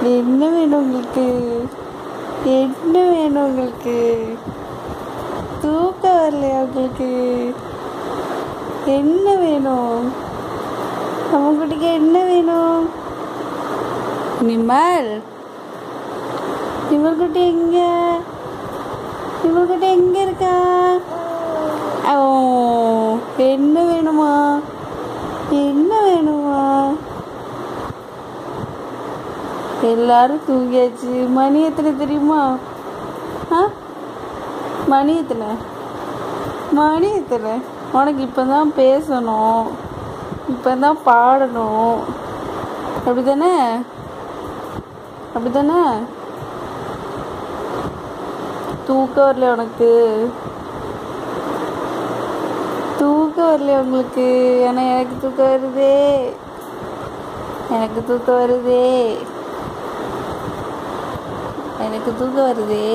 என்ன வேணும் உங்களுக்கு என்ன வேணும் உங்களுக்கு தூக்கம் வரலையா உங்களுக்கு என்ன வேணும் அவங்ககிட்ட என்ன வேணும் நிமல் நிமல் குட்டி எங்க நிமல் குட்டி எங்க இருக்கா ஓ என்ன வேணுமா என்ன வேணுமா எல்லாரும் தூங்கியாச்சு மணி எத்தனை தெரியுமா ஆ மணி எத்தனை மணி எத்தனை உனக்கு இப்போ தான் பேசணும் இப்போ தான் பாடணும் அப்படி தானே அப்படி தானே தூக்கம் வரல உனக்கு தூக்கம் வரல உங்களுக்கு ஆனால் எனக்கு தூக்கம் வருதே எனக்கு தூக்கம் வருதே எனக்கு தூக்கம் வருதே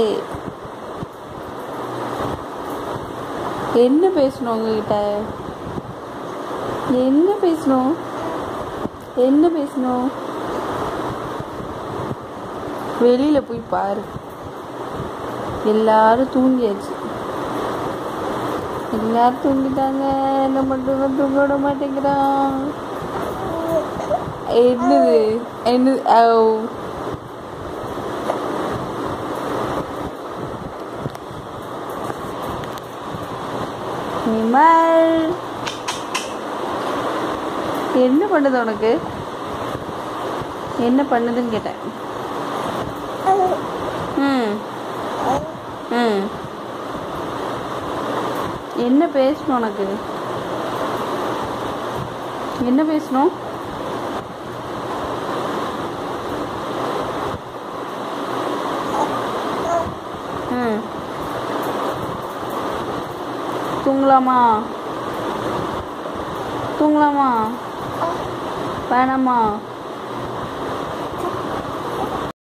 என்ன பேசணும் உங்ககிட்ட என்ன பேசணும் என்ன பேசணும் வெளியில போய் பாரு எல்லாரும் தூங்கியாச்சு எல்லாரும் தூங்கிட்டாங்க என்ன பண்றவன் தூங்க விட மாட்டேங்கிறான் என்னது என்னது ஓ நிமல் என்ன பண்ணுது உனக்கு என்ன பண்ணுதுன்னு கேட்டேன் ம் ம் என்ன பேசணும் உனக்கு என்ன பேசணும் ம் தூங்கலாமா தூங்கலாமா வேணாமா